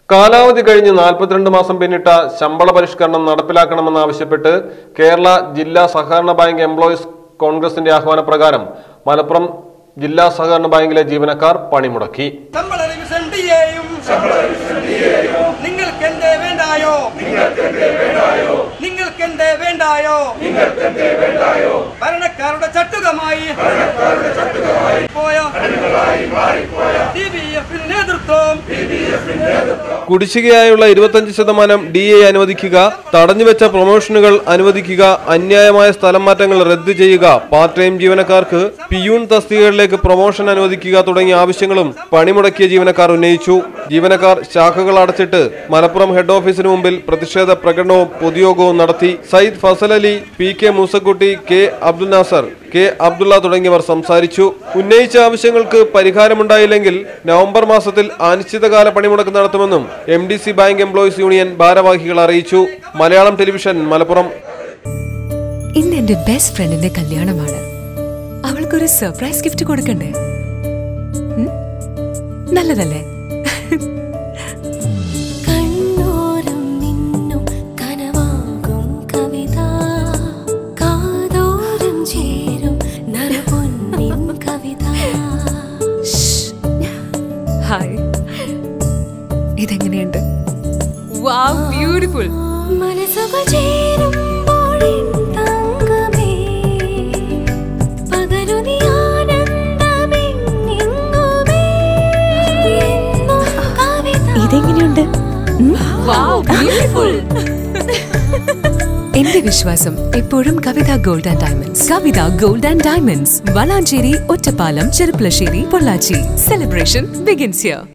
കാലാവധി കഴിഞ്ഞ് നാൽപ്പത്തിരണ്ട് മാസം പിന്നിട്ട ശമ്പള പരിഷ്കരണം നടപ്പിലാക്കണമെന്നാവശ്യപ്പെട്ട് കേരള ജില്ലാ സഹകരണ ബാങ്ക് എംപ്ലോയീസ് കോൺഗ്രസിന്റെ ആഹ്വാനപ്രകാരം മലപ്പുറം ജില്ലാ സഹകരണ ബാങ്കിലെ ജീവനക്കാർ പണിമുടക്കി ശമ്പള റിവിഷൻ ഡിയെയും നിങ്ങൾക്കെന്തേ വേണ്ടായോ നിങ്ങൾക്കെന്തേ വേണ്ടായോ ഭരണക്കാരുടെ ചട്ടുകമായി പോയോ ഡി ബി എഫിൽ നേതൃത്വം കുടിശ്ശികയായുള്ള ഇരുപത്തഞ്ച് ശതമാനം ഡി എ അനുവദിക്കുക തടഞ്ഞുവെച്ച പ്രൊമോഷനുകൾ അനുവദിക്കുക അന്യായമായ സ്ഥലം മാറ്റങ്ങൾ റദ്ദു ചെയ്യുക പാർട്ട് ടൈം ജീവനക്കാർക്ക് പിയൂൺ തസ്തികകളിലേക്ക് പ്രൊമോഷൻ അനുവദിക്കുക തുടങ്ങിയ ആവശ്യങ്ങളും പണിമുടക്കിയ ജീവനക്കാർ ഉന്നയിച്ചു ജീവനക്കാർ ശാഖകൾ അടച്ചിട്ട് മലപ്പുറം ഹെഡ് ഓഫീസിന് മുമ്പിൽ പ്രതിഷേധ പ്രകടനവും പൊതുയോഗവും നടത്തി Sayyid Fazal Ali P K Moosakutty K Abdul Nasar K Abdulla തുടങ്ങിയവർ സംസാരിച്ചു ഉന്നയിച്ച ആവശ്യങ്ങൾക്ക് പരിഹാരമുണ്ടായില്ലെങ്കിൽ നവംബർ മാസത്തിൽ അനിശ്ചിതകാല പണിമുടക്ക് നടത്തുമെന്നും M D C bank employees union ഭാരവാഹികൾ അറിയിച്ചു മലയാളം ടെലിവിഷൻ മലപ്പുറം ഇന്ന് എന്റെ ബെസ്റ്റ് ഫ്രണ്ടിന്റെ കല്യാണമാണ് അവൾക്കൊരു സർപ്രൈസ് ഗിഫ്റ്റ് കൊടുക്കണ്ടേ ഉം? നല്ലതല്ലേ കണ്ണോരം നിന്നും കനവാകും കവിത കാതോരം ചേരും നറുപൊന്നിൻ കവിത ഹായ് ഇതെങ്ങനെയുണ്ട് വാവ് ബ്യൂട്ടിഫുൾ മനസ്സുകൾ ചേരുമ്പോഴിൻ തങ്കമേ പകരു നീ ആനന്ദമെങ്ങുമേ എന്നും കവിത ഇതെങ്ങനെയുണ്ട് ബ്യൂട്ടിഫുൾ എന്റെ വിശ്വാസം എപ്പോഴും Kavitha gold and diamonds Kavitha gold and diamonds Valanchery Ottapalam Cherpulassery Pollachi celebration begins here